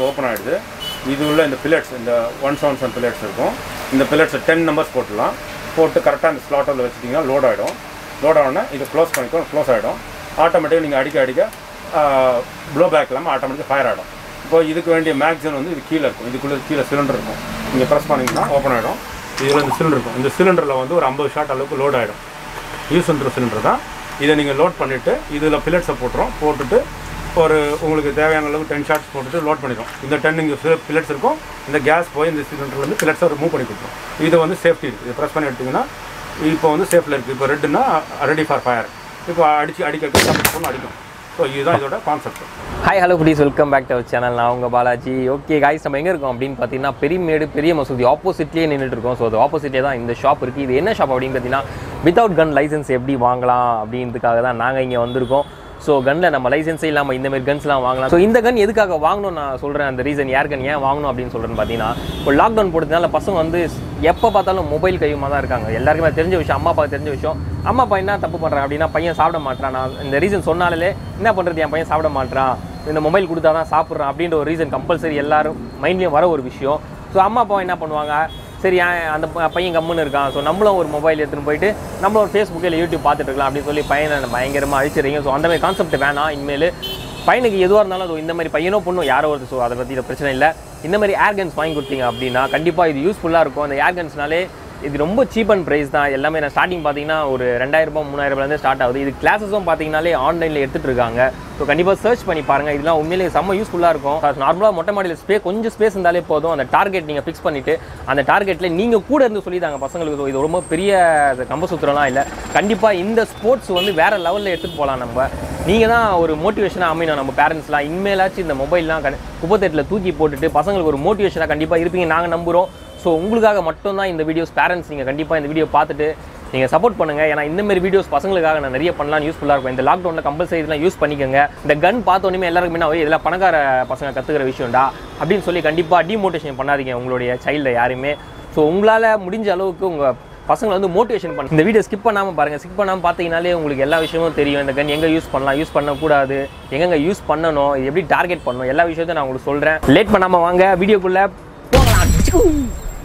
Open ஆகிடுது இது உள்ள இந்த பில்லட்ஸ் இந்த ஒன் செவன் செவன் பில்லட்ஸ் இருக்கும் இந்த பில்லட்ஸை டென் நம்பர்ஸ் போட்டுடலாம் போட்டு கரெக்டாக அந்த ஸ்லாட்டரில் வச்சுட்டிங்கன்னா லோட் ஆகிடும் லோட் ஆகணும்னா இதை க்ளோஸ் பண்ணிக்கோ க்ளோஸ் ஆகிடும் ஆட்டோமேட்டிக்காக நீங்கள் அடிக்க அடிக்க ப்ளோ பேக் இல்லாமல் ஆட்டோமேட்டிக்காக ஃபயர் ஆகிடும் இப்போ இதுக்கு வேண்டிய மேக்சின் வந்து இது கீழே இருக்கும் இதுக்குள்ளே கீழே சிலிண்டர் இருக்கும் நீங்கள் ப்ரெஸ் பண்ணிங்கன்னா ஓப்பன் ஆகிடும் இதில் இந்த சிலிண்டர் இருக்கும் இந்த சிலிண்டரில் வந்து ஒரு ஐம்பது ஷாட் அளவுக்கு லோட் ஆகிடும் யூஸ் பண்ணுற சிலிண்டர் தான் இதை நீங்கள் லோட் பண்ணிவிட்டு இதில் பில்லட்ஸை போட்டுரும் போட்டுட்டு ஒரு உங்களுக்கு தேவையான அளவுக்கு டென் ஷாட்ஸ் போட்டுட்டு லோட் பண்ணிடும் இந்த டென் இங்கே பில்லட்ஸ் இருக்கும் இந்த கேஸ் போய் இந்த சிலிண்டர்லேருந்து பில்லட்ஸை ரிமூவ் பண்ணி கொடுத்துரும் இது வந்து சேஃப்டி இருக்குது இது ப்ரெஸ் பண்ணி எடுத்திங்கன்னா இப்போ வந்து சேஃபில் இருக்குது இப்போ ரெட்டுன்னா ரெடி ஃபார் ஃபயர் இப்போ அடிச்சு அடிக்க சப்மிட் பண்ணி அடிக்கும் ஸோ இதுதான் இதோட concept hi hello cuties welcome back to our channel நான் உங்கள் பாலாஜி ஓகே காய்ஸ் நம்ம எங்கே இருக்கோம் அப்படின்னு பார்த்தீங்கன்னா பெரியமேடு பெரிய மசூதி ஆப்போசிட்லேயே நின்றுட்டு இருக்கோம் ஸோ அது ஆப்போசிட்லேயே தான் இந்த ஷாப் இருக்குது இது என்ன ஷாப் அப்படின்னு பார்த்தீங்கன்னா வித்தவுட் கன் லைசன்ஸ் எப்படி வாங்கலாம் அப்படின்றதுக்காக தான் நாங்கள் இங்கே வந்திருக்கோம் ஸோ கன்னில் நம்ம லைசன்ஸே இல்லாமல் இந்த மாதிரி கன்ஸ்லாம் வாங்கலாம் ஸோ இந்த கன் எதுக்காக வாங்கணும் நான் சொல்கிறேன் அந்த ரீசன் யார் கன் ஏன் வாங்கணும் அப்படின்னு சொல்கிறேன்னு பார்த்தீங்கன்னா இப்போ லாக்டவுன் போட்டதுனால பசங்க வந்து எப்போ பார்த்தாலும் மொபைல் கையுமா தான் இருக்காங்க எல்லாருக்குமே தெரிஞ்ச விஷயம் அம்மா அப்பா தெரிஞ்ச விஷயம் அம்மா அப்பா என்ன தப்பு பண்ணுறாங்க அப்படின்னா பையன் சாப்பிட மாட்டான் நான் இந்த ரீசன் சொன்னாலே என்ன பண்ணுறது என் பையன் சாப்பிட மாட்டான் இந்த மொபைல் கொடுத்தா தான் சாப்பிட்றான் அப்படின்ற ஒரு ரீசன் கம்பல்சரி எல்லாரும் மைண்ட்லேயும் வர ஒரு விஷயம் ஸோ அம்மா அப்பா என்ன பண்ணுவாங்க சரி ஏன் அந்த ப- பையன் கம்முன்னு இருக்கான் ஸோ நம்மளும் ஒரு மொபைல் எடுத்துன்னு போயிட்டு நம்மளும் ஒரு ஃபேஸ்புக்கில் இல்லை யூடியூப் பார்த்துட்டு இருக்கலாம் அப்படின்னு சொல்லி பையனை பயங்கரமாக அழிச்சிடுறீங்க ஸோ அந்த மாதிரி கான்செப்ட் வேணாம் இனிமேல் பையனுக்கு எதுவாக இருந்தாலும் அது இந்த மாதிரி பையனோ பொண்ணும் யாரோ ஒருத்தர் ஸோ அதை பற்றி பிரச்சனை இல்லை இந்த மாதிரி ஏர்கன்ஸ் வாங்கி கொடுத்தீங்க அப்படின்னா கண்டிப்பாக இது யூஸ்ஃபுல்லாக இருக்கும் அந்த ஏர்கன்ஸ்னாலே இது ரொம்ப சீப் அண்ட் ப்ரைஸ் தான் எல்லாமே நான் ஸ்டார்டிங் பார்த்தீங்கன்னா ஒரு ரெண்டாயிரம் ரூபாய் மூணாயிரம் ரூபாயிலேருந்து ஸ்டார்ட் ஆகுது இது கிளாஸஸும் பார்த்தீங்கனாலே ஆன்லைனில் எடுத்துகிட்டு இருக்காங்க ஸோ கண்டிப்பாக சர்ச் பண்ணி பாருங்கள் இதெல்லாம் உண்மையிலேயே செம்ம யூஸ்ஃபுல்லாக இருக்கும் நார்மலாக மொட்டை மாடியில் ஸ்பே கொஞ்சம் ஸ்பேஸ் இருந்தாலே போதும் அந்த டார்கெட் நீங்கள் ஃபிக்ஸ் பண்ணிவிட்டு அந்த டார்கெட்டில் நீங்கள் கூட இருந்து சொல்லிதாங்க பசங்களுக்கு So, இது ரொம்ப பெரிய கம்ப சுத்திரம்லாம் இல்லை கண்டிப்பாக இந்த ஸ்போர்ட்ஸ் வந்து வேறு லெவலில் எடுத்துகிட்டு போகலாம் நம்ம நீங்கள் தான் ஒரு மோட்டிவேஷனாக அமையணும் நம்ம பேரண்ட்ஸ்லாம் இனிமேலாச்சும் இந்த மொபைல்லாம் கண் குப்பத்தேட்டில் தூக்கி போட்டுட்டு பசங்களுக்கு ஒரு மோட்டிவேஷனாக கண்டிப்பாக இருப்பீங்க நாங்கள் நம்புகிறோம் ஸோ உங்களுக்காக மட்டும்தான் இந்த வீடியோஸ் பேரண்ட்ஸ் நீங்கள் கண்டிப்பாக இந்த வீடியோ பார்த்துட்டு நீங்கள் சப்போர்ட் பண்ணுங்கள் ஏன்னா இந்த மாதிரி வீடியோஸ் பசங்களுக்காக நான் நிறைய பண்ணலாம் யூஸ்ஃபுல்லாக இருக்கும் இந்த லாக்டவுனில் கம்பல்சரி இதெல்லாம் யூஸ் பண்ணிக்கோங்க இந்த கன் பார்த்தோன்னே எல்லாருக்குமே நான் இதெல்லாம் பணக்கார பசங்க கற்றுக்கிற விஷயம்டா அப்படின்னு சொல்லி கண்டிப்பாக டிமோட்டிவேஷன் பண்ணாதீங்க உங்களுடைய சைல்டை யாரையுமே ஸோ உங்களால் முடிஞ்ச அளவுக்கு உங்கள் பசங்களை வந்து மோட்டிவேஷன் பண்ண இந்த வீடியோ ஸ்கிப் பண்ணாமல் பாருங்கள் ஸ்கிப் பண்ணாமல் பார்த்தீங்கனாலே உங்களுக்கு எல்லா விஷயமும் தெரியும் இந்த கன் எங்கே யூஸ் பண்ணலாம் யூஸ் பண்ணக்கூடாது எங்கெங்க யூஸ் பண்ணணும் இது எப்படி டார்கெட் பண்ணணும் எல்லா விஷயத்தையும் நான் உங்களுக்கு சொல்கிறேன் லேட் பண்ணாமல் வாங்க வீடியோக்குள்ளே போகலாம்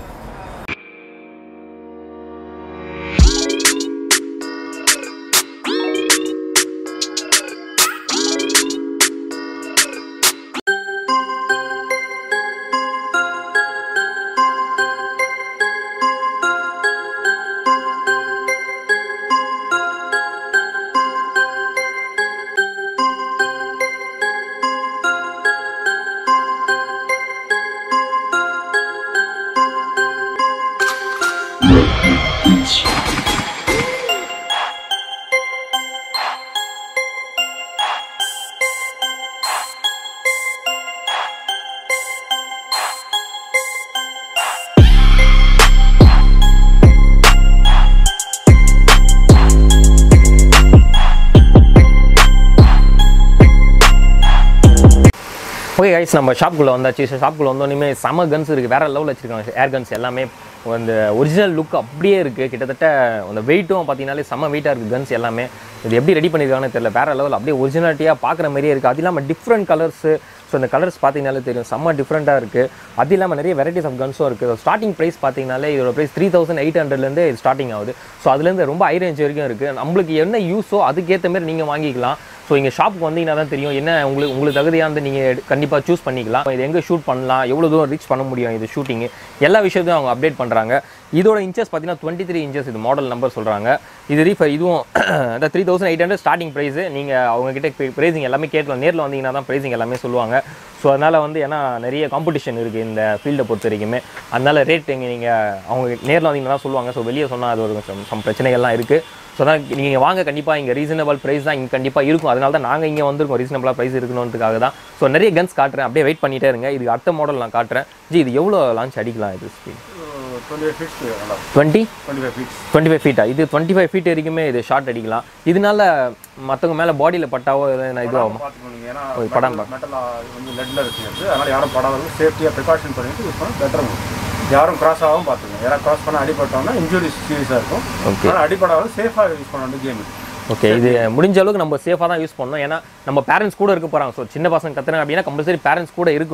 ஓகே கைஸ் நம்ம ஷாப்புக்குள்ளே வந்தாச்சு ஷாப்புக்குள்ளே வந்தோடனே செம கன்ஸ் இருக்குது வேறு லெவலில் வச்சுருக்காங்க ஏர் கன்ஸ் எல்லாமே அந்த ஒரிஜினல் லுக் அப்படியே இருக்குது கிட்டத்தட்ட அந்த வெயிட்டும் பார்த்தீங்கனாலே செம வெயிட்டாக இருக்குது கன்ஸ் எல்லாமே இது எப்படி ரெடி பண்ணியிருக்காங்கன்னு தெரியல வேறு லெவல் அப்படியே ஒரிஜினாலிட்டியாக பார்க்குற மாதிரியே இருக்குது அது இல்லாமல் டிஃப்ரெண்ட் கலர்ஸு ஸோ இந்த கலர்ஸ் பார்த்தீங்கனாலே தெரியும் செம்ம டிஃப்ரெண்ட்டாக இருக்குது அது இல்லாமல் நிறைய வெரைட்டிஸ் ஆஃப் கன்ஸும் இருக்குது ஸ்டார்டிங் ப்ரைஸ் பார்த்தீங்கனாலே இதோட ப்ரைஸ் த்ரீ தௌசண்ட் எயிட் ஹண்ட்ரட்லேருந்து ஸ்டார்டிங் ஆகுது ஸோ அதுலேருந்து ரொம்ப ஹை ரேஞ்ச் வரைக்கும் இருக்குது நம்மளுக்கு என்ன யூஸோ அதுக்கேற்ற மாதிரி நீங்கள் வாங்கிக்கலாம் ஸோ இங்கே ஷாப்புக்கு வந்தீங்கன்னா தான் தெரியும் என்ன உங்களுக்கு உங்களுக்கு தகுதியானது நீங்கள் கண்டிப்பாக சூஸ் பண்ணிக்கலாம் இது எங்கே ஷூட் பண்ணலாம் எவ்வளோ தூரம் ரீச் பண்ண முடியும் இது ஷூட்டிங்கு எல்லா விஷயத்தையும் அவங்க அப்டேட் பண்ணுறாங்க இதோட இன்ச்சஸ் பார்த்தீங்கன்னா டுவெண்ட்டி த்ரீ இன்ச்சஸ் இது மாடல் நம்பர் சொல்கிறாங்க இது ரீஃபர் இதுவும் அந்த three thousand eight hundred starting price நீங்கள் அவங்ககிட்ட ப்ரைஸிங் எல்லாமே கேட்கலாம் நேரில் வந்தீங்கன்னா தான் ப்ரைஸிங் எல்லாமே சொல்லுவாங்க ஸோ அதனால் வந்து ஏன்னா நிறைய காம்படிஷன் இருக்குது இந்த ஃபீல்டை பொறுத்த வரைக்குமே அதனால் ரேட் எங்கே நீங்கள் அவங்க நேரில் வந்தீங்கன்னா தான் சொல்லுவாங்க ஸோ வெளியே சொன்னால் அது ஒரு some- some பிரச்சனைகள்லாம் இருக்குது ஸோ தான் நீங்கள் வாங்க கண்டிப்பாக இங்கே ரீசனபிள் ப்ரைஸ் தான் இங்கே கண்டிப்பாக இருக்கும் அதனால தான் நாங்கள் இங்கே வந்திருக்கோம் ரீசனபிளாக ப்ரைஸ் இருக்கணுன்றதுக்காக தான் ஸோ நிறைய கன்ஸ் காட்டுறேன் அப்படியே வெயிட் பண்ணிட்டே இருங்க இதுக்கு அடுத்த மாடல் நான் காட்டுறேன் ஜி இது எவ்வளோ லான்ச் அடிக்கலாம் இது ஸ்பீட் டுவெண்ட்டி ஃபைவ் ஃபீட்ஸ் நல்லா twenty twenty five feets twenty five ஃபீட்டா இது டுவெண்ட்டி ஃபைவ் ஃபீட் வரைக்குமே இது ஷார்ட் அடிக்கலாம் இதனால மற்றவங்க மேலே பாடியில் பட்டாவோ எதுனா இது ஆகும் பார்த்துக்கணும் ஏன்னா ஓ, படம் பா- மெட்டல் வந்து லெட்டில் இருக்குது அதனால் யாரும் படாத சேஃப்டியாக ப்ரிகாஷன் பண்ணிட்டு யூஸ் பண்ணால் பெட்டர் யாரும் கிராஸ் ஆகாமல் பார்த்துக்கணும் யாராவது கிராஸ் பண்ண அடிபட்டோம்னா இன்ஜுரிஸ் சீரியஸாக இருக்கும் Okay. அதனால் அடிபடாத சேஃபாக யூஸ் பண்ண வேண்டிய கேம் ஓகே இது முடிஞ்ச அளவுக்கு நம்ம சேஃபாக தான் யூஸ் பண்ணணும் ஏன்னா நம்ம பேரண்ட்ஸ் கூட இருக்க போகிறாங்க ஸோ சின்ன பசங்க கத்துறாங்க அப்படின்னா கம்பல்சரி பேரண்ட்ஸ் கூட இருக்கணும்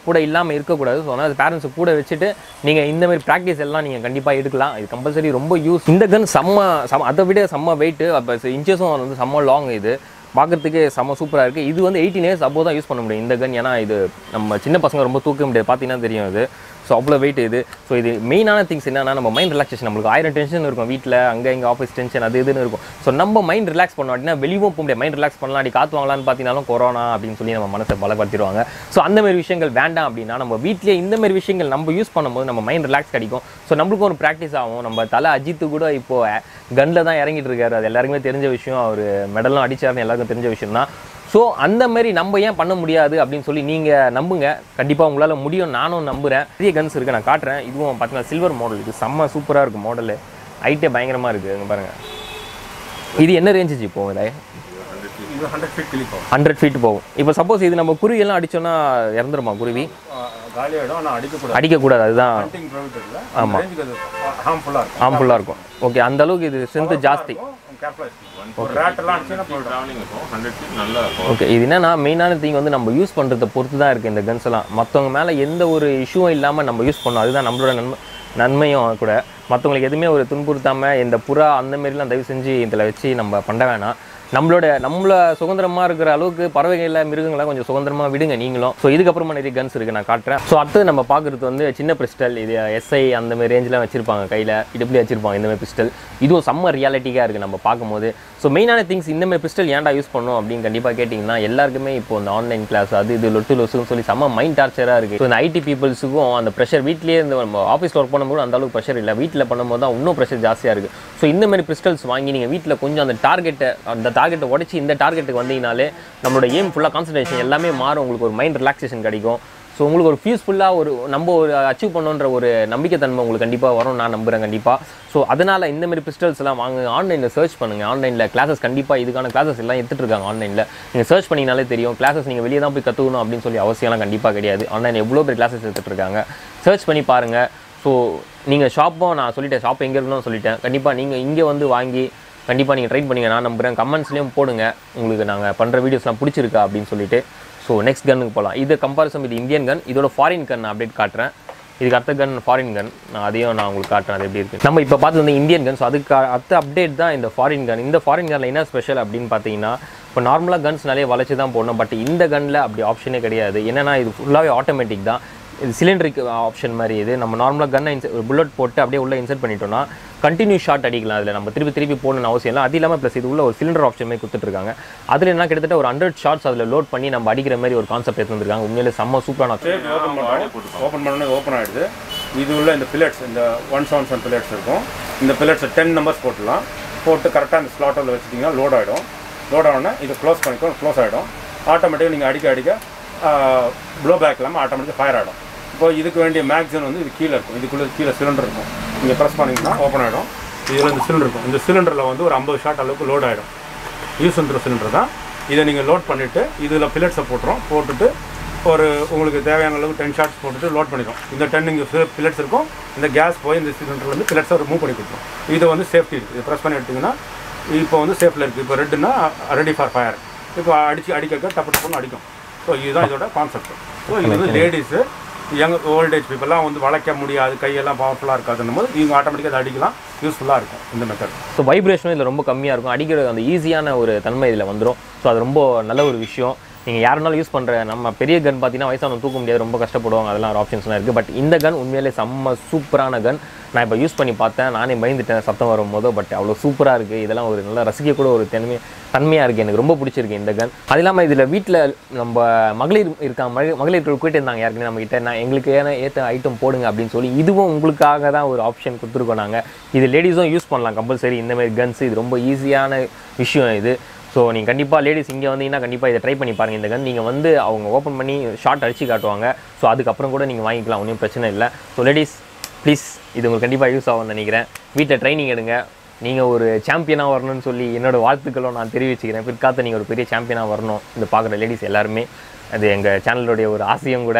கூட இல்லாமல் இருக்கக்கூடாது ஸோ அதனால் பேரண்ட்ஸ் கூட வச்சுட்டு நீங்கள் இந்த மாதிரி ப்ராக்டிஸ் எல்லாம் நீங்கள் கண்டிப்பாக எடுக்கலாம் இது கம்பல்சரி ரொம்ப யூஸ் இந்த கன் செம்ம செம்ம அதை விட செம்ம வெயிட்டு அப்போ இன்ச்சஸும் வந்து செம்ம லாங் இது பார்க்கறதுக்கு செம்ம சூப்பராக இருக்குது இது வந்து எயிட்டீன் இயர்ஸ் அப்போ தான் யூஸ் பண்ண முடியும் இந்த கன் ஏன்னா இது நம்ம சின்ன பசங்க ரொம்ப தூக்க முடியாது பார்த்தீங்கன்னா தெரியும் இது ஸோ அவ்வளோ வெயிட் இது ஸோ இது மெயினான திங்ஸ் என்னன்னா நம்ம மைண்ட் ரிலாக்ஸேஷன் நம்மளுக்கு ஆயிரம் டென்ஷன் இருக்கும் வீட்டில் அங்கே இங்கே ஆஃபீஸ் டென்ஷன் அது இதுன்னு இருக்கும் ஸோ நம்ம மைண்ட் ரிலாக்ஸ் பண்ணோம் அப்படின்னா வெளியும் போக முடியாது மைண்ட் ரிலாக்ஸ் பண்ணலாம் அப்படி காத்து வாங்கலாம்னு பார்த்தீங்கன்னாலும் கொரோனா அப்படின்னு சொல்லி நம்ம மனசை பலப்படுத்திடுவாங்க ஸோ அந்த மாதிரி விஷயங்கள் வேண்டாம் அப்படின்னா நம்ம வீட்லேயே இந்த மாதிரி விஷயங்கள் நம்ம யூஸ் பண்ணும்போது நம்ம மைண்ட் ரிலாக்ஸ் கிடைக்கும் ஸோ நம்மளுக்கும் ஒரு ப்ராக்டிஸ் ஆகும் நம்ம தலை அஜித்து கூட இப்போ கன்னில் தான் இறங்கிட்டு இருக்காரு அது எல்லாருக்குமே தெரிஞ்ச விஷயம் அவர் மெடலும் அடிச்சாருன்னு எல்லாருக்கும் தெரிஞ்ச விஷயம் தான் ஸோ அந்த மாதிரி நம்ம ஏன் பண்ண முடியாது அப்படின்னு சொல்லி நீங்கள் நம்புங்க கண்டிப்பாக உங்களால் முடியும் நானும் நம்புகிறேன் பெரிய கன்ஸ் இருக்குது நான் காட்டுறேன் இதுவும் பார்த்தீங்கன்னா சில்வர் மாடல் இது செம்ம சூப்பராக இருக்குது மாடலு ஹைட்டே பயங்கரமாக இருக்குது இங்கே பாருங்கள் இது என்ன ரேஞ்சிச்சு இப்போ இதை இது ஹண்ட்ரட் ஃபீட் கிளிப்போம் ஹண்ட்ரட் ஃபீட் போகும் இப்போ சப்போஸ் இது நம்ம குருவியெல்லாம் அடிச்சோன்னா இறந்துருமா குருவி காலி ஆகிடும் ஆனால் அடிக்கக்கூடாது அடிக்கக்கூடாது அதுதான் ஹண்டிங் ப்ரொவிட்டரில் ஆமாம் ரேஞ்சுக்கு அது ஹார்ம்ஃபுல்லாக இருக்கும் ஹார்ம்ஃபுல்லாக இருக்கும் ஓகே அந்த அளவுக்கு இது ஸ்ட்ரென்த்து ஜாஸ்தி கேர்ஃபுல்லாக ஒரு ரேட்டெல்லாம் அடிச்சுன்னா போய்டும் ட்ராவலிங் இருக்கும் ஹண்ட்ரட் ஃபீட் நல்லா இருக்கும் ஓகே இது என்னன்னா மெயினான திங் வந்து நம்ம யூஸ் பண்ணுறத பொறுத்து தான் இருக்குது இந்த கன்ஸ் எல்லாம் மற்றவங்க மேலே எந்த ஒரு இஷ்யூவும் இல்லாமல் நம்ம யூஸ் பண்ணோம் அதுதான் நம்மளோட நன்மை நன்மையும் கூட மற்றவங்களுக்கு எதுவுமே ஒரு துன்புறுத்தாமல் இந்த புறா அந்த மாதிரிலாம் தயவு செஞ்சு இதில் வச்சு நம்ம பண்ண வேணாம் நம்மளோட நம்மள சுதந்திரமா இருக்கிற அளவுக்கு பறவைகளை மிருகங்களை கொஞ்சம் சுதந்திரமா விடுங்க நீங்களும் ஸோ இதுக்கப்புறமா நிறைய கன்ஸ் இருக்கு நான் காட்டுறேன் ஸோ அடுத்து நம்ம பார்க்குறது வந்து சின்ன பிஸ்டல் இது எஸ்ஐ அந்த மாதிரி ரேஞ்சில் வச்சிருப்பாங்க கையில் இடுப்புல வச்சிருப்பாங்க இந்த மாதிரி பிஸ்டல் இதுவும் செம்ம ரியாலிட்டிக்காக இருக்குது நம்ம பார்க்கும்போது ஸோ மெயினான திங்ஸ் இந்த மாதிரி பிஸ்டல் ஏன்டா யூஸ் பண்ணோம் அப்படின்னு கண்டிப்பாக கேட்டிங்கன்னா எல்லாருக்குமே இப்போ இந்த ஆன்லைன் கிளாஸ் அது இது லொட்டு லொசுன்னு சொல்லி செம்ம மைண்ட் டார்ச்சராக இருக்குது ஸோ இந்த ஐடி பீப்புள்ஸுக்கும் அந்த ப்ரெஷர் வீட்லேயே இருந்து நம்ம ஆஃபீஸில் ஒர்க் பண்ணும்போது அந்த அளவுக்கு ப்ரெஷர் இல்லை வீட்டில் பண்ணும்போது தான் இன்னும் ப்ரெஷர் ஜாஸ்தியாக இருக்குது ஸோ இந்த மாதிரி பிஸ்டல்ஸ் வாங்கி நீங்கள் வீட்டில் கொஞ்சம் அந்த டார்கெட்டை அந்த டார்கெட்டை உடச்சி இந்த டார்கெட்டுக்கு வந்தீங்கனாலே நம்மளோட ஏம் ஃபுல்லாக கான்சன்ட்ரேஷன் எல்லாமே மாறும் உங்களுக்கு ஒரு மைண்ட் ரிலாக்ஸேஷன் கிடைக்கும் ஸோ உங்களுக்கு ஒரு பீஸ்ஃபுல்லாக ஒரு நம்ம ஒரு அச்சீவ் பண்ணோன்ற ஒரு நம்பிக்கைத்தன்மை உங்களுக்கு கண்டிப்பாக வரும் நான் நம்புகிறேன் கண்டிப்பாக ஸோ அதனால் இந்த மாதிரி பிஸ்டல்ஸ் எல்லாம் வாங்க ஆன்லைனில் சர்ச் பண்ணுங்கள் ஆன்லைனில் கிளாஸஸ் கண்டிப்பாக இதுக்கான கிளாஸஸ் எல்லாம் எடுத்துட்டு இருக்காங்க ஆன்லைனில் நீங்கள் சர்ச் பண்ணினாலே தெரியும் கிளாஸஸ் நீங்கள் வெளியே தான் போய் கற்றுக்கணும் அப்படின்னு சொல்லி அவசியம்லாம் கண்டிப்பாக கிடையாது ஆன்லைன் எவ்வளோ பேர் கிளாஸஸ் எடுத்துட்டு இருக்காங்க சர்ச் பண்ணி பாருங்கள் ஸோ நீங்கள் ஷாப்பும் நான் சொல்லிட்டேன் ஷாப் எங்கே இருக்கணும்னு சொல்லிட்டேன் கண்டிப்பாக நீங்கள் இங்கே வந்து வாங்கி கண்டிப்பாக நீங்கள் ட்ரை பண்ணுங்க நான் நம்புகிறேன் கமெண்ட்ஸ்லேயும் போடுங்க உங்களுக்கு நாங்கள் பண்ணுற வீடியோஸ்லாம் பிடிச்சிருக்கா அப்படின்னு சொல்லிட்டு ஸோ நெக்ஸ்ட் கன்னுக்கு போகலாம் இது கம்பாரிசன் இது இந்தியன் கன் இதோட ஃபாரின் கன் நான் அப்டேட் காட்டுறேன் இதுக்கு அடுத்த கன் ஃபாரின் கன் நான் அதையும் நான் உங்களுக்கு காட்டுறேன் அது எப்படி இருக்கு நம்ம இப்போ பார்த்து வந்து இந்தியன் கன் ஸோ அதுக்கு அடுத்த அப்டேட் தான் இந்த ஃபாரின் கன் இந்த ஃபாரின் கனில் என்ன ஸ்பெஷல் அப்படின்னு பார்த்தீங்கன்னா இப்போ நார்மலாக கன்ஸ் நிறைய வளைச்சு தான் போடணும் பட் இந்த கன்னில் அப்படி ஆப்ஷனே கிடையாது என்னன்னா இது ஃபுல்லாகவே ஆட்டோமேட்டிக் தான் இது சிலிண்டருக்கு ஆப்ஷன் மாதிரி இது நம்ம நார்மலாக கன்னை இன்ச புல்லட் போட்டு அப்படியே உள்ளே இன்சர்ட் பண்ணிட்டோம்னா கண்டினியூ ஷாட் அடிக்கலாம் அதில் நம்ம திருப்பி திருப்பி போடணும்னு அவசியம் இல்லை அது இல்லாமல் ப்ளஸ் இது உள்ள ஒரு சிலிண்டர் ஆப்ஷன் மாதிரி கொடுத்துட்ருக்காங்க அதில் என்ன கிட்டத்தட்ட ஒரு ஹண்ட்ரட் ஷாட்ஸ் அதில் லோட் பண்ணி நம்ம அடிக்கிற மாதிரி ஒரு கான்செப்ட் எடுத்து வந்திருக்காங்க உண்மையிலே செம்ம சூப்பரான சேஃப் ஓப்பன் பண்ணுறோம் ஓப்பன் பண்ணோன்னே ஓப்பன் ஆகிடுது இது உள்ள இந்த பில்லட்ஸ் இந்த ஒன் செவன் செவன் பில்லட்ஸ் இருக்கும் இந்த பில்லட்ஸ் டென் நம்பர்ஸ் போட்டுடலாம் போட்டு கரெக்டாக அந்த ஸ்லாட்டில் வச்சுட்டிங்கன்னா லோட் ஆகிடும் லோட் ஆனோடனே இது க்ளோஸ் பண்ணிக்கோ க்ளோஸ் ஆகிடும் ஆட்டோமேட்டிக்காக நீங்கள் அடிக்க அடிக்க ப்ளோ பேக் இல்லாமல் ஆட்டோமேட்டிக்காக ஃபயர் ஆகிடும் இப்போ இதுக்கு வேண்டிய மேக்சின் வந்து இது கீழே இருக்கும் இதுக்குள்ளே கீழே சிலிண்டர் இருக்கும் நீங்கள் ப்ரெஸ் பண்ணிங்கன்னா ஓப்பன் ஆகிடும் இதில் இந்த சிலிண்டர் இருக்கும் இந்த சிலிண்டரில் வந்து ஒரு ஐம்பது ஷாட் அளவுக்கு லோட் ஆகிடும் யூஸ் பண்ணுற சிலிண்டர் தான் இதை நீங்கள் லோட் பண்ணிவிட்டு இதில் பில்லட்ஸை போட்டுரும் போட்டுட்டு ஒரு உங்களுக்கு தேவையான அளவுக்கு டென் ஷாட்ஸ் போட்டுட்டு லோட் பண்ணிடும் இந்த டென் இங்கே பில்லட்ஸ் இருக்கும் இந்த கேஸ் போய் இந்த சிலிண்டர்லேருந்து பில்லட்ஸை ரிமூவ் பண்ணி கொடுத்துரும் இது வந்து சேஃப்டி இருக்குது இது ப்ரெஸ் பண்ணி எடுத்திங்கன்னா இப்போ வந்து சேஃபில் இருக்குது இப்போ ரெட்டுன்னா ரெடி ஃபார் ஃபயர் இப்போ அடிச்சு அடிக்க டப்பு டப்புன்னு அடிக்கும் ஸோ இதுதான் இதோட கான்செப்ட் ஸோ இது வந்து லேடிஸு யங் ஓல்டேஜ் பீப்புளெலாம் வந்து வளைக்க முடியாது கையெல்லாம் பவர்ஃபுல்லாக இருக்காதுன்னும் போது இவங்க ஆட்டோமேட்டிக்காக அதை அடிக்கலாம் யூஸ்ஃபுல்லாக இருக்கும் இந்த மெத்தட் ஸோ வைப்ரேஷனும் இதில் ரொம்ப கம்மியாக இருக்கும் அடிக்கிற அந்த ஈஸியான ஒரு தன்மை இதில் வந்துடும் ஸோ அது ரொம்ப நல்ல ஒரு விஷயம் நீங்கள் யாருனாலும் யூஸ் பண்ணுற நம்ம பெரிய கன் பார்த்தீங்கன்னா வயசானவங்க தூக்க முடியாது ரொம்ப கஷ்டப்படுவாங்க அதெல்லாம் ஒரு ஆப்ஷன்ஸ்லாம் இருக்குது பட் இந்த கன் உண்மையிலே செம்ம சூப்பரான கன் நான் இப்போ யூஸ் பண்ணி பார்த்தேன் நானே பயந்துட்டேன் சத்தம் வரும்போது பட் அவ்வளோ சூப்பராக இருக்குது இதெல்லாம் ஒரு நல்லா ரசிக்கக்கூட ஒரு தன்மை தன்மையாக இருக்குது எனக்கு ரொம்ப பிடிச்சிருக்கு இந்த கன் அது இல்லாமல் இதில் வீட்டில் நம்ம மகளிர் இருக்காங்க மகளிர் மகளிர்கள் போயிட்டு இருந்தாங்க யாருக்குன்னு நம்ம கிட்ட நான் எங்களுக்கு ஏன்னா ஏற்ற ஐட்டம் போடுங்க அப்படின்னு சொல்லி இதுவும் உங்களுக்காக தான் ஒரு ஆப்ஷன் கொடுத்துருக்கோம் நாங்கள் இது லேடிஸும் யூஸ் பண்ணலாம் கம்பல்சரி இந்த மாதிரி கன்ஸ் இது ரொம்ப ஈஸியான விஷயம் இது ஸோ நீங்கள் கண்டிப்பாக லேடிஸ் இங்கே வந்தீங்கன்னா கண்டிப்பாக இதை ட்ரை பண்ணி பாருங்கள் இந்த கன் நீங்கள் வந்து அவங்க ஓப்பன் பண்ணி ஷார்ட் அடிச்சு காட்டுவாங்க ஸோ அதுக்கப்புறம் கூட நீங்கள் வாங்கிக்கலாம் ஒன்றும் பிரச்சனை இல்லை ஸோ லேடிஸ் ப்ளீஸ் இது உங்களுக்கு கண்டிப்பாக யூஸ் ஆகும்னு நினைக்கிறேன் வீட்டில் ட்ரைனிங் எடுங்க நீங்கள் ஒரு சாம்பியனாக வரணும்னு சொல்லி என்னோட வாழ்த்துக்களும் நான் தெரிவிச்சுக்கிறேன் பிற்காலத்தில் நீங்கள் ஒரு பெரிய சாம்பியனாக வரணும் இந்த பார்க்குற லேடிஸ் எல்லாருமே அது எங்கள் சேனலுடைய ஒரு ஆசையும் கூட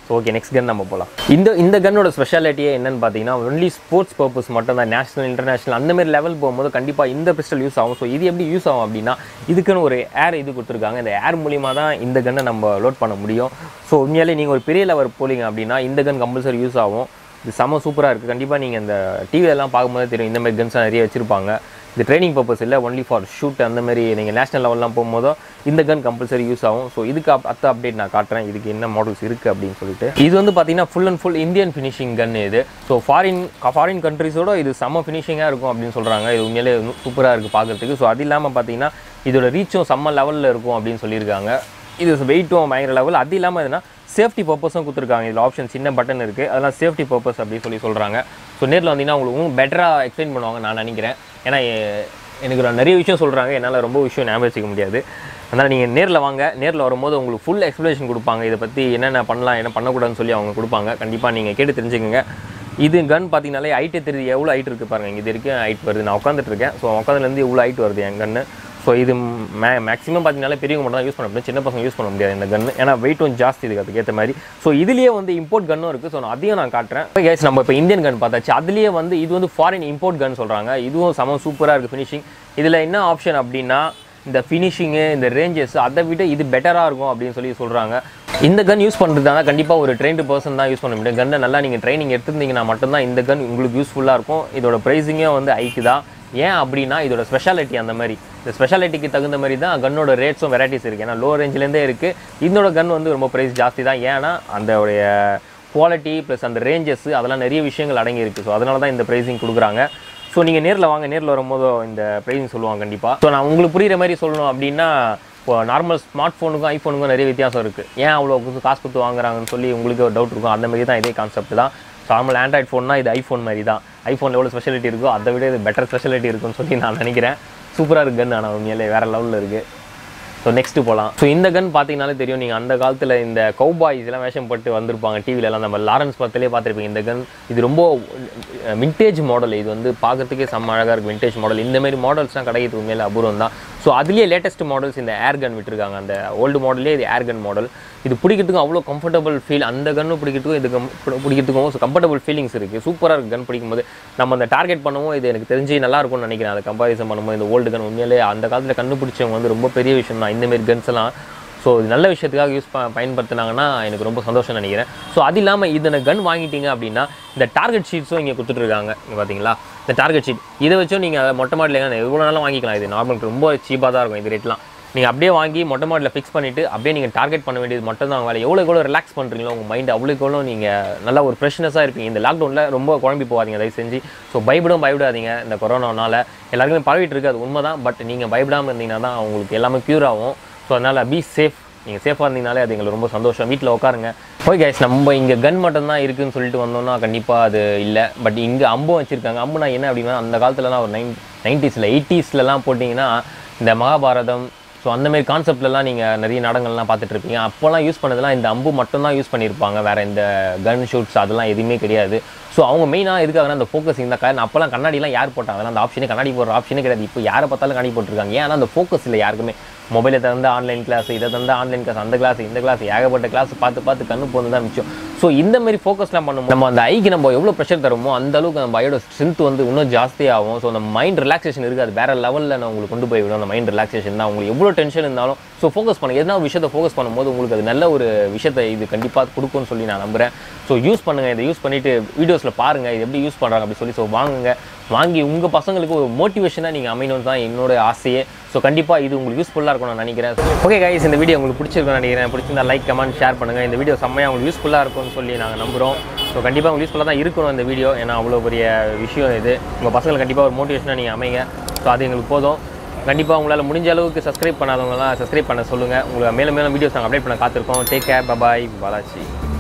ஸோ ஓகே நெக்ஸ்ட் கன் நம்ம போகலாம் இந்த இந்த கன்னோட ஸ்பெஷாலிட்டியே என்னன்னு பார்த்தீங்கன்னா ஒன்லி ஸ்போர்ட்ஸ் பர்பஸ் மட்டும் தான் நேஷனல் இன்டர்நேஷனல் அந்த மாதிரி லெவல் போகும்போது கண்டிப்பாக இந்த பிஸ்டல் யூஸ் ஆகும் ஸோ இது எப்படி யூஸ் ஆகும் அப்படின்னா இதுக்குன்னு ஒரு ஏர் இது கொடுத்துருக்காங்க இந்த ஏர் மூலியமாக தான் இந்த கன்னை நம்ம லோட் பண்ண முடியும் ஸோ உண்மையாலே நீங்கள் ஒரு பெரிய லெவல் போலிங்க அப்படின்னா இந்த கன் கம்பல்சரி யூஸ் ஆகும் இது செம சூப்பராக இருக்குது கண்டிப்பாக நீங்கள் இந்த டிவியெல்லாம் பார்க்கும்போதே தெரியும் இந்த மாதிரி கன்ஸ் நிறைய வச்சுருப்பாங்க இது ட்ரைனிங் பர்பஸ் இல்லை ஒன்லி ஃபார் ஷூட் அந்த மாதிரி நீங்கள் நேஷனல் லெவல்லாம் போகும்போதோ இந்த கன் கம்பல்சரி யூஸ் ஆகும் ஸோ இதுக்கு அப் அத்த அப்டேட் நான் காட்டுறேன் இதுக்கு என்ன மாடல்ஸ் இருக்குது அப்படின்னு சொல்லிட்டு இது வந்து பார்த்தீங்கன்னா full and full Indian finishing gun இது ஸோ ஃபாரின் ஃபாரின் கண்ட்ரிஸோட இது செம்ம ஃபினிஷிங்காக இருக்கும் அப்படின்னு சொல்கிறாங்க இது உண்மையிலே சூப்பராக இருக்குது பார்க்குறதுக்கு ஸோ அது இல்லாமல் பார்த்தீங்கன்னா இதோட ரீச்சும் செம்ம லெவலில் இருக்கும் அப்படின்னு சொல்லியிருக்காங்க இது வெயிட்டும் பயங்கர லெவல் அது இல்லாமல் எதுனா சேஃப்டி பர்பஸும் கொடுத்துருக்காங்க இதில் ஆப்ஷன் சின்ன பட்டன் இருக்குது அதெல்லாம் சேஃப்டி பர்பஸ் அப்படின்னு சொல்லி சொல்கிறாங்க ஸோ நேரில் வந்தீங்கன்னா உங்களுக்கு இன்னும் பெட்டராக எக்ஸ்பிளைன் பண்ணுவாங்க நான் நினைக்கிறேன் ஏன்னா எ- எனக்கு ஒரு நிறைய விஷயம் சொல்கிறாங்க என்னால் ரொம்ப விஷயம் ஞாபகம் வச்சுக்க முடியாது அதனால் நீங்கள் நேரில் வாங்க நேரில் வரும்போது உங்களுக்கு ஃபுல் எக்ஸ்ப்ளனேஷன் கொடுப்பாங்க இதை பற்றி என்னென்ன பண்ணலாம் என்ன பண்ணக்கூடாதுன்னு சொல்லி அவங்க கொடுப்பாங்க கண்டிப்பாக நீங்கள் கேட்டு தெரிஞ்சுக்கங்க இது கன் பார்த்தீங்கனாலே ஹைட்டே தெரியுது எவ்வளோ ஹைட் இருக்குது பாருங்கள் இங்கே இது வரைக்கும் ஹைட் வருது நான் உட்காந்துட்டு இருக்கேன் ஸோ உட்காந்துலேருந்து இவ்வளோ ஹைட் வருது என் கன்று ஸோ இது மே மேக்ஸிமம் பார்த்தீங்கன்னா பெரியவங்க மட்டும் தான் யூஸ் பண்ண முடியும் சின்ன பசங்க யூஸ் பண்ண முடியாது இந்த கன்று ஏன்னா வெயிட்டும் ஜாஸ்தி இருக்குது அதுக்கேற்ற மாதிரி ஸோ இதுலேயே வந்து இம்போர்ட் கன்னும் இருக்குது ஸோ நான் அதையும் நான் காட்டுறேன் கேஸ் நம்ம இப்போ இந்தியன் கன் பார்த்தாச்சு அதுலேயே வந்து இது வந்து ஃபாரின் இம்போர்ட் கன் சொல்கிறாங்க இதுவும் செம சூப்பராக இருக்குது ஃபினிஷிங் இதில் என்ன ஆப்ஷன் அப்படின்னா இந்த ஃபினிஷிங்கு இந்த ரேஞ்சஸ் அதை விட இது பெட்டராக இருக்கும் அப்படின்னு சொல்லி சொல்கிறாங்க இந்த கன் யூஸ் பண்ணுறதுனா கண்டிப்பாக ஒரு ட்ரெயின்டு பர்சன் தான் யூஸ் பண்ண முடியும் கன்னை நல்லா நீங்கள் ட்ரைனிங் எடுத்திருந்தீங்கன்னா மட்டும்தான் இந்த கன் உங்களுக்கு யூஸ்ஃபுல்லாக இருக்கும் இதோட ப்ரைஸிங்கே வந்து ஐக்கு தான் ஏன் அப்படின்னா இதோட ஸ்பெஷாலிட்டி அந்த மாதிரி இந்த ஸ்பெஷாலிட்டிக்கு தகுந்த மாதிரி தான் கன்னோட ரேட்ஸும் வெரைட்டிஸ் இருக்குது ஏன்னா லோ ரேஞ்சிலேருந்தே இருக்குது இதோட கன் வந்து ரொம்ப ப்ரைஸ் ஜாஸ்தி தான் ஏன்னா அதோடைய குவாலிட்டி ப்ளஸ் அந்த ரேஞ்சஸ் அதெல்லாம் நிறைய விஷயங்கள் அடங்கி இருக்குது ஸோ அதனால தான் இந்த ப்ரைஸிங் கொடுக்குறாங்க ஸோ நீங்கள் நேரில் வாங்க நேரில் வரும்போது இந்த ப்ரைஸிங் சொல்லுவாங்க கண்டிப்பாக ஸோ நான் உங்களுக்கு புரியுற மாதிரி சொல்லணும் அப்படின்னா இப்போ நார்மல் ஸ்மார்ட் ஃபோனுக்கும் ஐஃபோனுக்கும் நிறைய வித்தியாசம் இருக்குது ஏன் அவ்வளோ கு- காசு கொடுத்து வாங்குறாங்கன்னு சொல்லி உங்களுக்கு ஒரு டவுட் இருக்கும் அந்த மாதிரி தான் இதே கான்செப்ட் தான் நார்மல் ஆண்ட்ராய்ட் ஃபோன்னா இது ஐஃபோன் மாதிரி தான் ஐஃபோன் எவ்வளோ ஸ்பெஷாலிட்டி இருக்கோ அதை விட இது பெட்டர் ஸ்பெஷாலிட்டி இருக்குன்னு சொல்லி நான் நினைக்கிறேன் சூப்பராக இருக்கு கன் ஆனால் உண்மையிலே வேறு லெவலில் இருக்குது ஸோ நெக்ஸ்ட் போகலாம் ஸோ இந்த கன் பார்த்தீங்கனாலே தெரியும் நீங்கள் அந்த காலத்தில் இந்த கவுபாய்ஸ் எல்லாம் வேஷம் போட்டு வந்திருப்பாங்க டிவில எல்லாம் நம்ம லாரன்ஸ் படத்திலே பார்த்துருப்பீங்க இந்த கன் இது ரொம்ப விண்டேஜ் மாடல் இது வந்து பார்க்கறதுக்கே செம்ம அழகாக இருக்கும் விண்டேஜ் மாடல் இந்த மாதிரி மாடல்ஸ்லாம் கிடைக்கிறது உண்மையில அபூர்வம் தான் ஸோ அதுலேயே லேட்டஸ்ட் மாடல்ஸ் இந்த ஏர் கன் விட்டுருக்காங்க அந்த ஓல்டு மாடல்லே இது ஏர் கன் மாடல் இது பிடிக்கிறதுக்கும் அவ்வளோ கம்ஃபர்டபுள் ஃபீல் அந்த கன்னு பிடிக்கிறதுக்கும் இது கம்- பிடி- பிடிக்கிறதுக்கும் ஸோ கம்ஃபர்டபுள் ஃபீலிங்ஸ் இருக்குது சூப்பராக இருக்குது கன் பிடிக்கும்போது நம்ம அந்த டார்கெட் பண்ணுவோம் இது எனக்கு தெரிஞ்சு நல்லா இருக்கும்னு நினைக்கிறேன் அதை கம்பாரிசன் பண்ணும்போது இந்த ஓல்டு கன் உண்மையிலே அந்த காலத்தில் கண்டுபிடிச்சவங்க வந்து ரொம்ப பெரிய விஷயம் தான் இந்தமாரி கன்ஸ் எல்லாம் ஸோ இது நல்ல விஷயத்துக்காக யூஸ் ப பயன்படுத்தினாங்கன்னா எனக்கு ரொம்ப சந்தோஷம் நினைக்கிறேன் ஸோ அது இல்லாமல் இதனை கன் வாங்கிட்டீங்க அப்படின்னா இந்த டார்கெட் ஷீட்ஸும் இங்கே கொடுத்துட்ருக்காங்க இங்கே பார்த்தீங்களா இந்த டார்கெட் ஷீட் இதை வச்சும் நீங்கள் மொட்டை மாடலில் எவ்வளோ நாளும் வாங்கிக்கலாம் இது நார்மலுக்கு ரொம்ப சீப்பாக தான் இருக்கும் இது ரேட்லாம் நீங்கள் அப்படியே வாங்கி மொட்டை மாடலில் ஃபிக்ஸ் பண்ணிவிட்டு அப்படியே நீங்கள் டார்கெட் பண்ண வேண்டியது மட்டும் தான் வேலை எவ்வளோ எவ்வளோ ரிலாக்ஸ் பண்ணுறீங்களோ உங்கள் மைண்ட் அவ்வளோக்கு எவ்வளோ நீங்கள் நல்லா ஒரு ஃப்ரெஷ்னஸாக இருப்பீங்க இந்த லாக்டவுனில் ரொம்ப குழம்பி போகாதீங்க தயவு செஞ்சு ஸோ பயப்படும் பயப்படாதீங்க இந்த கொரோனானால எல்லாருக்குமே பரவிட்டு இருக்கு அது உண்மை தான் பட் நீங்கள் பயப்படாமல் இருந்தீங்கன்னா தான் உங்களுக்கு எல்லாமே க்யூர் ஆகும் ஸோ அதனால் பி சேஃப் நீங்கள் சேஃபாக இருந்தீங்கனாலே அது எங்களுக்கு ரொம்ப சந்தோஷம் வீட்டில் உட்காருங்க ஓகே கைஸ் நம்ம இங்கே கன் மட்டும் தான் இருக்குன்னு சொல்லிட்டு வந்தோம்னா கண்டிப்பாக அது இல்லை பட் இங்கே அம்பும் வச்சுருக்காங்க அம்புனா என்ன அப்படின்னா அந்த காலத்துலலாம் ஒரு நைன் நைன்ட்டீஸில் எயிட்டிஸ்லலாம் போட்டிங்கன்னா இந்த மகாபாரதம் ஸோ அந்த மாதிரி கான்செப்ட்லலாம் நீங்கள் நிறைய நாடகங்கள்லாம் பார்த்துட்டு இருப்பீங்க அப்போல்லாம் யூஸ் பண்ணதெல்லாம் இந்த அம்பு மட்டும் தான் யூஸ் பண்ணியிருப்பாங்க வேறு இந்த கன் ஷூட்ஸ் அதெல்லாம் எதுவுமே கிடையாது ஸோ அவங்க மெயினாக எதுக்காகனா அந்த ஃபோக்கஸிங் தான் காரணம் அப்போல்லாம் கண்ணாடிலாம் யார் போட்டாங்க அதெல்லாம் அந்த ஆப்ஷனே கண்ணாடி போடுற ஆப்ஷனே கிடையாது இப்போ யாரை பார்த்தாலும் கண்ணாடி போட்டிருக்காங்க ஏன்னா அந்த ஃபோக்கஸ் இல்லை யாருக்குமே மொபைலை தந்து ஆன்லைன் கிளாஸ் இதை தந்து ஆன்லைன் கிளாஸ் அந்த கிளாஸ் இந்த கிளாஸ் ஏகப்பட்ட கிளாஸ் பார்த்து பார்த்து கண்ணு போந்து தான் மிச்சம் ஸோ இந்த மாதிரி ஃபோக்கஸ்லாம் பண்ணும்போது நம்ம அந்த ஐக்கு நம்ம எவ்வளோ ப்ரெஷர் தருமோ அந்த அளவுக்கு நம்ம ஐயோட ஸ்ட்ரென்த் வந்து இன்னும் ஜாஸ்தியாகும் ஸோ அந்த மைண்ட் ரிலாக்ஸேஷன் இருக்குது அது வேற லெவலில் நான் உங்களுக்கு கொண்டு போய் விடும் அந்த மைண்ட் ரிலாக்ஸேஷன் தான் உங்களுக்கு எவ்வளோ டென்ஷன் இருந்தாலும் ஸோ ஃபோக்கஸ் பண்ணுங்க எதனா ஒரு விஷயத்தை ஃபோக்கஸ் பண்ணும்போது உங்களுக்கு அது நல்ல ஒரு விஷயத்தை இது கண்டிப்பாக கொடுக்கும்னு சொல்லி நான் நம்புறேன் ஸோ யூஸ் பண்ணுங்க இதை யூஸ் பண்ணிட்டு வீடியோஸில் பாருங்க இது எப்படி யூஸ் பண்ணுறாங்க அப்படி சொல்லி ஸோ வாங்குங்க வாங்கி உங்கள் பசங்களுக்கு ஒரு மோட்டிவேஷனாக நீங்கள் அமையணும்னு தான் என்னோட ஆசையே ஸோ கண்டிப்பாக இது உங்களுக்கு யூஸ்ஃபுல்லாக இருக்கும் நான் நினைக்கிறேன் ஓகே கைஸ் இந்த வீடியோ உங்களுக்கு பிடிச்சிருக்கும்னு நினைக்கிறேன் பிடிச்சிருந்தா லைக் கமெண்ட் ஷேர் பண்ணுங்கள் இந்த வீடியோ செம்மையாக உங்களுக்கு யூஸ்ஃபுல்லாக இருக்கும்னு சொல்லி நாங்கள் நம்புகிறோம் ஸோ கண்டிப்பாக உங்களுக்கு யூஸ்ஃபுல்லாக தான் இருக்கணும் இந்த வீடியோ ஏன்னா அவ்வளோ பெரிய விஷயம் இது உங்கள் பசங்களுக்கு கண்டிப்பாக ஒரு மோட்டிவேஷனாக நீங்கள் அமைங்க ஸோ அது எங்களுக்கு போதும் கண்டிப்பாக உங்களால் முடிஞ்ச அளவுக்கு சப்ஸ்கிரைப் பண்ணாதவங்கலாம் சப்ஸ்கிரைப் பண்ண சொல்லுங்கள் உங்களுக்கு மேலும் மேலும் வீடியோஸ் நாங்கள் அப்டேட் பண்ண காத்திருக்கோம் டேக் கேர் பபாய் பாலாஜி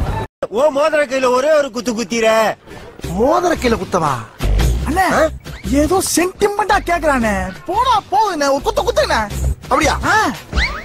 ஓ மோதிர கையில ஒரே ஒரு குத்து குத்திர மோதிர கீழ குத்தவா அண்ணே ஏதோ சென்டிமெண்டா கேக்குறானே போடா போகுதுண்ணே ஒரு குத்து குத்துண்ணே அப்படியா